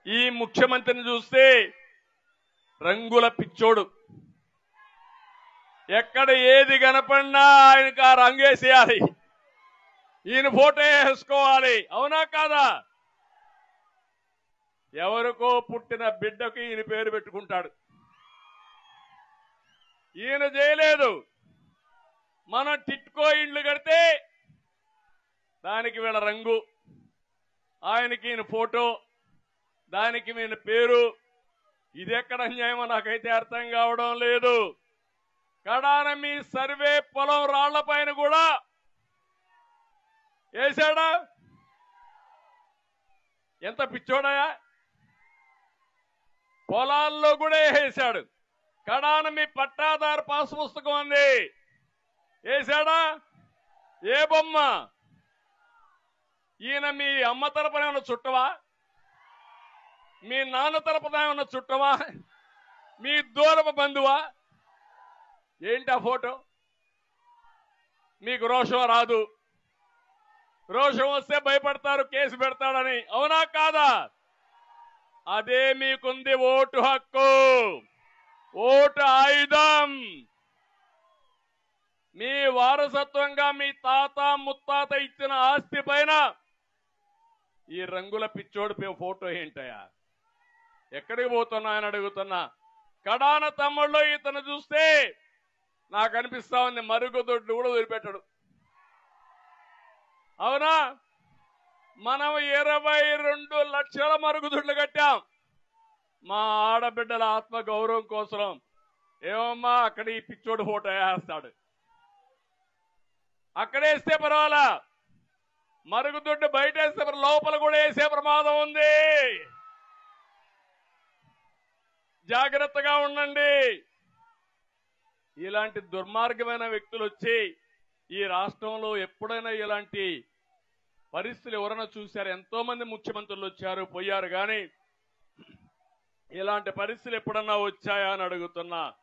ఈ ముఖ్యమంత్రిని చూస్తే రంగుల పిచ్చోడు ఎక్కడ ఏది కనపడినా ఆయనకు ఆ రంగేసేయాలి ఈయన ఫోటో వేసుకోవాలి అవునా కాదా ఎవరికో పుట్టిన బిడ్డకు ఈయన పేరు పెట్టుకుంటాడు ఈయన చేయలేదు మనం టిట్కో ఇండ్లు కడితే దానికి వీళ్ళ రంగు ఆయనకి ఈయన ఫోటో దానికి ఈయన పేరు ఇది ఎక్కడ అన్యాయమో నాకైతే అర్థం కావడం లేదు కడాన మీ సర్వే పొలం రాళ్ల పైన కూడా వేశాడా ఎంత పిచ్చోడయా పొలాల్లో కూడా వేసాడు కడాన మీ పట్టాదారు పాస్ పుస్తకం ఉంది వేశాడా ఏ బొమ్మ ఈయన మీ అమ్మ తరపున ఏమన్నా చుట్టవా మీ నాన్న తరపున ఏమన్నా చుట్టవా మీ దూరపు బంధువా ఏంటి ఆ ఫోటో మీకు రోషం రాదు రోషం వస్తే భయపడతారు కేసు పెడతాడని అవునా కాదా అదే మీకుంది ఓటు హక్కు ఓటు ఆయుధం మీ వారసత్వంగా మీ తాత ముత్తాత ఇచ్చిన ఆస్తి పైన ఈ రంగుల పిచ్చోడి పే- ఫోటో ఏంటయా ఎక్కడికి పోతున్నా అని అడుగుతున్నా కడాన తమ్ముళ్ళు ఇతను చూస్తే నాకు అనిపిస్తా ఉంది మరుగుదొడ్లు కూడా వదిలిపెట్టడు అవునా మనం ఇరవై రెండు లక్షల మరుగుదొడ్లు కట్టాం మా ఆడబిడ్డల ఆత్మ గౌరవం కోసం ఏమమ్మా అక్కడ ఈ పిచ్చోడు ఫోటో వేస్తాడు అక్కడేస్తే పర్వాలా మరుగుదొడ్డు బయట వేస్తే పర్వాలా, లోపల కూడా వేసే ప్రమాదం ఉంది జాగ్రత్తగా ఉండండి ఇలాంటి దుర్మార్గమైన వ్యక్తులు వచ్చి ఈ రాష్ట్రంలో ఎప్పుడైనా ఇలాంటి పరిస్థితులు ఎవరైనా చూశారు ఎంతో మంది ముఖ్యమంత్రులు వచ్చారు పోయారు కానీ ఇలాంటి పరిస్థితులు ఎప్పుడన్నా వచ్చాయా అని అడుగుతున్నా